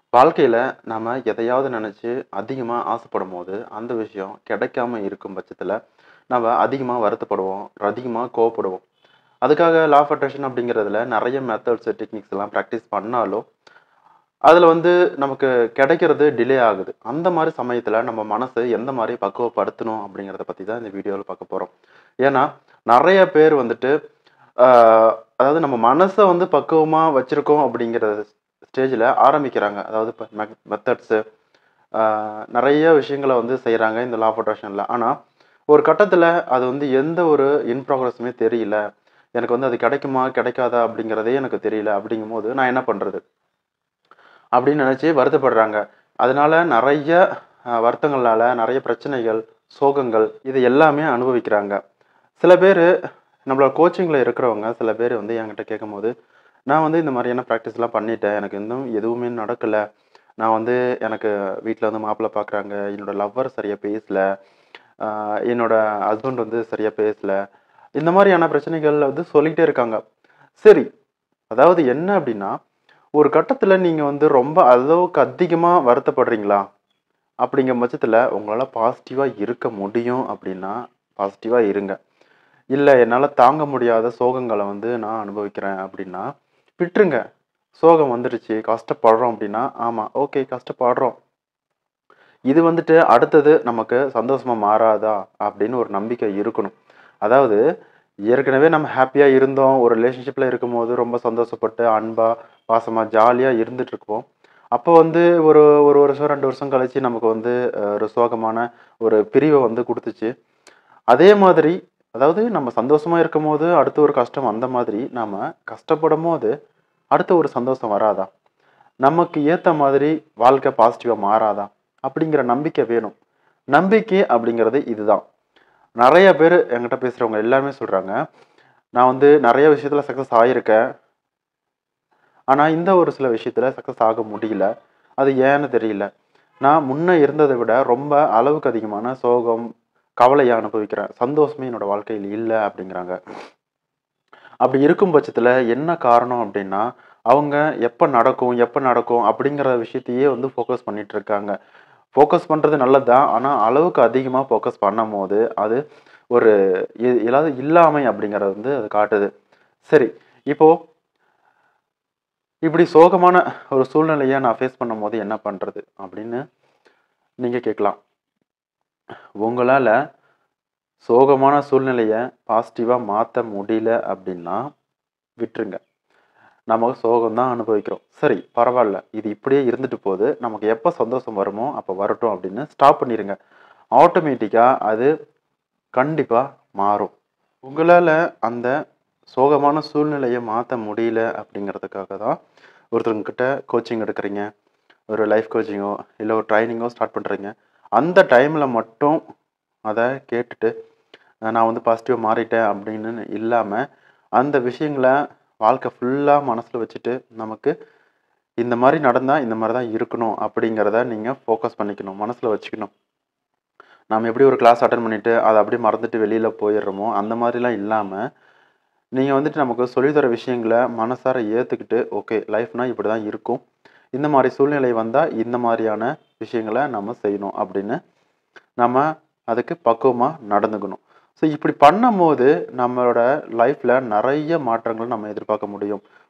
வாழ்க்கையில நாம எதையாவது நினைச்சு அதிகமா ஆசைப்படும்போது, அந்த விஷயம் கிடைக்காம இருக்கும் பட்சத்துல, நம்ம அதிகமா வருத்தப்படுவோம். அதிகமா கோவப்படுவோம். அதுக்காக லா ஆஃப் அட்ராக்ஷன் அப்படிங்கிறதுல நெறைய மெத்தட்ஸ், டெக்னிக்ஸ் எல்லாம் பிராக்டிஸ் பண்ணாலும், அதுல வந்து நமக்கு கிடைக்கிறது டிலே ஆகுது. அந்த மாரி சமயத்துல நம்ம மனச எந்த மாரி பக்குவப்படுத்தணும் அப்படிங்கிறத பத்தி தான் இந்த வீடியோல பார்க்க போறோம். ஏன்னா, நெறைய பேர் வந்துட்டு, ஆ அதாவது நம்ம மனச வந்து பக்குவமா வச்சிருக்கோம் அப்படிங்கிற ஸ்டேஜ்ல ஆரம்பிக்கிறாங்க. அதாவது இப்ப மெ மெத்தட்ஸு ஆ நெறைய விஷயங்கள வந்து செய்றாங்க இந்த லா ஆஃப் அட்ராக்ஷன்ல. ஆனா, ஒரு கட்டத்துல அது வந்து எந்த ஒரு இன் ப்ராக்ரஸுமே தெரியல. எனக்கு வந்து அது கிடைக்குமா? கிடைக்காதா? அப்படிங்கிறதே எனக்கு தெரியல. அப்படிங்கும்போது நான் என்ன பண்றது? அப்படின்னு நினைச்சு வருத்தப்படுறாங்க. அதனால நெறைய அ வருத்தங்கள்னால நெறைய பிரச்சனைகள், சோகங்கள் இது எல்லாமே அனுபவிக்கிறாங்க. சில பேரு நம்மளோட கோச்சிங்ல இருக்கிறவங்க சில பேர் வந்து என்கிட்ட கேட்கும்போது, "நான் வந்து இந்த மாரியான பிராக்டிஸ்லாம் பண்ணிட்டேன். எனக்கு இன்னும் எதுவுமே நடக்கல. நான் வந்து எனக்கு வீட்ல வந்து மாப்பிள்ளை பார்க்குறாங்க. என்னோட லவ்வர் சரியா பேசல. ஆ என்னோட ஹஸ்பண்ட் வந்து சரியா பேசல." இந்த மாரியான பிரச்சனைகள் வந்து சொல்லிட்டே இருக்காங்க. சரி, அதாவது என்ன அப்படின்னா, ஒரு கட்டத்துல நீங்க வந்து ரொம்ப அளவுக்கு அதிகமா வருத்தப்படுறீங்களா? அப்படிங்கும் பட்சத்துல உங்களால பாசிட்டிவா இருக்க முடியும் அப்படின்னா, பாசிட்டிவா இருங்க. இல்ல என்னால தாங்க முடியாத சோகங்கள வந்து நான் அனுபவிக்கிறேன் அப்படின்னா, விட்டுருங்க. சோகம் வந்துருச்சு, கஷ்டப்படுறோம் அப்படின்னா, ஆமா, ஓகே கஷ்டப்படுறோம். இது வந்துட்டு அடுத்தது நமக்கு சந்தோஷமா மாறாதா? அப்படின்னு ஒரு நம்பிக்கை இருக்கணும். அதாவது ஏற்கனவே நம்ம ஹேப்பியா இருந்தோம். ஒரு ரிலேஷன்ஷிப்ல இருக்கும்போது ரொம்ப சந்தோஷப்பட்டு, அன்பா, பாசமா, ஜாலியா இருந்துட்டு இருப்போம். அப்போ வந்து ஒரு 1 வருஷம், 2 வருஷம் கழிச்சு நமக்கு வந்து அ ஒரு சோகமான ஒரு பிரிவ வந்து குடுத்துச்சு. அதே மாதிரி அதாவது நம்ம சந்தோஷமா இருக்கும்போது அடுத்து ஒரு கஷ்டம் வந்த மாதிரி, நாம கஷ்டப்படும்போது அடுத்து ஒரு சந்தோஷம் வராதா? நமக்கு ஏத்த மாதிரி வாழ்க்கை பாசிட்டிவா மாறாதா? அப்படிங்கிற நம்பிக்கை வேணும். நம்பிக்கை அப்படிங்கிறது இதுதான். நெறைய பேரு என்கிட்ட பேசுறவங்க எல்லாருமே சொல்றாங்க, "நான் வந்து நெறைய விஷயத்துல சக்சஸ் ஆயிருக்கேன். ஆனா இந்த ஒரு சில விஷயத்துல சக்சஸ் ஆக முடியல. அது ஏன்னு தெரியல. நான் முன்ன இருந்தத விட ரொம்ப அளவுக்கு அதிகமான சோகம், கவலைய அனுபவிக்கிறேன். சந்தோஷமே என்னோட வாழ்க்கையில இல்ல." அப்படிங்கிறாங்க. அப்படி இருக்கும் பட்சத்துல என்ன காரணம் அப்படின்னா, அவங்க எப்ப நடக்கும், எப்ப நடக்கும் அப்படிங்கிற விஷயத்தையே வந்து ஃபோக்கஸ் பண்ணிட்டு இருக்காங்க. ஃபோக்கஸ் பண்றது நல்லது தான். ஆனா அளவுக்கு அதிகமா ஃபோக்கஸ் பண்ணும்போது, அது ஒரு எ எதாவது இல்லாமை அப்படிங்கிறத வந்து அது காட்டுது. சரி, இப்போ இப்படி சோகமான ஒரு சூழ்நிலைய நான் ஃபேஸ் பண்ணும்போது என்ன பண்றது? அப்படின்னு நீங்க கேட்கலாம். உங்களால சோகமான சூழ்நிலைய பாசிட்டிவா மாத்த முடியல அப்படின்னா, விட்டுருங்க. நம்ம சோகம் தான் அனுபவிக்கிறோம். சரி, பரவால்ல. இது இப்படியே இருந்துட்டு போது. நமக்கு எப்ப சந்தோஷம் வருமோ, அப்ப வரட்டும் அப்படின்னு ஸ்டாப் பண்ணிருங்க. ஆட்டோமேட்டிக்கா அது கண்டிப்பா மாறும். உங்களால அந்த சோகமான சூழ்நிலைய மாத்த முடியல அப்படிங்கிறதுக்காக தான் ஒருத்தவங்க கிட்ட கோச்சிங் எடுக்குறீங்க. ஒரு லைஃப் கோச்சிங்கோ, இல்ல ஒரு ட்ரெய்னிங்கோ ஸ்டார்ட் பண்றீங்க. அந்த டைம்ல மட்டும் அத கேட்டுட்டு, நான் வந்து பாசிட்டிவா மாறிட்டேன் அப்படின்னு இல்லாம, அந்த விஷயங்கள வாழ்க்கை ஃபுல்லா மனசுல வச்சுட்டு, நமக்கு இந்த மாரி நடந்தா இந்த மாரி தான் இருக்கணும் அப்படிங்கிறத நீங்க ஃபோக்கஸ் பண்ணிக்கணும். மனசுல வச்சுக்கணும். நாம எப்படி ஒரு கிளாஸ் அட்டெண்ட் பண்ணிட்டு, அத அப்படியே மறந்துட்டு வெளியில போயிடுறோமோ, அந்த மாரிலாம் இல்லாம, நீங்க வந்துட்டு நமக்கு சொல்லி தர விஷயங்கள மனசார ஏத்துக்கிட்டு, ஓகே லைஃப்னா இப்படிதான் இருக்கும். இந்த மாரி சூழ்நிலை வந்தா இந்த மாரியான விஷயங்கள நம்ம செய்யணும் அப்படின்னு, நம்ம அதுக்கு பக்குவமா நடந்துக்கணும். ஸோ இப்படி பண்ணும்போது, நம்மளோட லைஃப்ல நெறைய மாற்றங்கள் நம்ம எதிர்பார்க்க முடியும்.